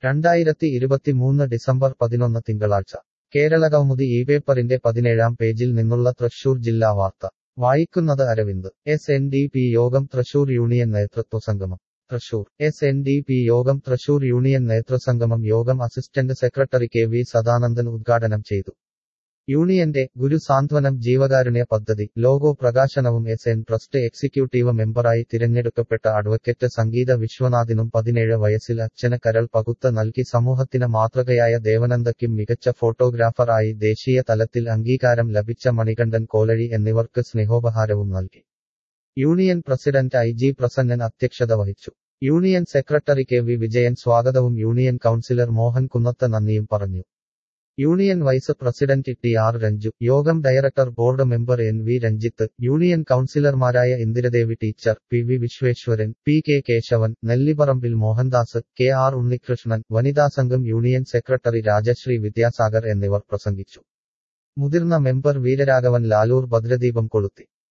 രണ്ടായിരത്തി ഇരുപത്തിമൂന്ന് ഡിസംബർ പതിനൊന്ന് തിങ്കളാഴ്ച കേരളകൗമുദി ഈ പേപ്പറിന്റെ പതിനേഴാം പേജിൽ നിന്നുള്ള തൃശൂർ ജില്ലാ വാർത്ത വായിക്കുന്നത് Aravind S N D P യോഗം തൃശൂർ യൂണിയൻ നേതൃത്വ സംഗമം Thrissur S N D P യോഗം തൃശൂർ യൂണിയൻ നേതൃസംഗമം യോഗം assistant secretary K V Sadanandan ഉദ്ഘാടനം ചെയ്തു യൂണിയന്റെ ഗുരു സാന്ത്വനം ജീവകാരുണ്യ പദ്ധതി ലോഗോ പ്രകാശനവും എസ് എൻ ട്രസ്റ്റ് എക്സിക്യൂട്ടീവ് മെമ്പറായി തിരഞ്ഞെടുക്കപ്പെട്ട അഡ്വക്കേറ്റ് സംഗീത വിശ്വനാഥിനും പതിനേഴ് വയസ്സിൽ അച്ഛന് കരൾ പകുത്ത് നൽകി സമൂഹത്തിന് മാതൃകയായ ദേവനന്ദയ്ക്കും മികച്ച ഫോട്ടോഗ്രാഫറായി ദേശീയ തലത്തിൽ അംഗീകാരം ലഭിച്ച മണികണ്ഠൻ കോലഴി എന്നിവർക്ക് സ്നേഹോപഹാരവും നൽകി union president I G Prasannan അധ്യക്ഷത വഹിച്ചു union secretary K V Vijayan സ്വാഗതവും യൂണിയൻ കൗൺസിലർ മോഹൻ കുന്നത്ത് നന്ദിയും പറഞ്ഞു union vice president T R Ranju യോഗം director board member N V Ranjith union കൗൺസിലർമാരായ Indiradevi teacher P V Visweswaran P K Kesavan Nellipparambil Mohandas K R Unnikrishnan വനിതാ സംഘം യൂണിയൻ സെക്രട്ടറി രാജശ്രീ വിദ്യാസാഗർ എന്നിവർ പ്രസംഗിച്ചു മുതിർന്ന മെമ്പർ വീരരാഘവൻ ലാലൂർ ഭദ്രദീപം കൊളുത്തി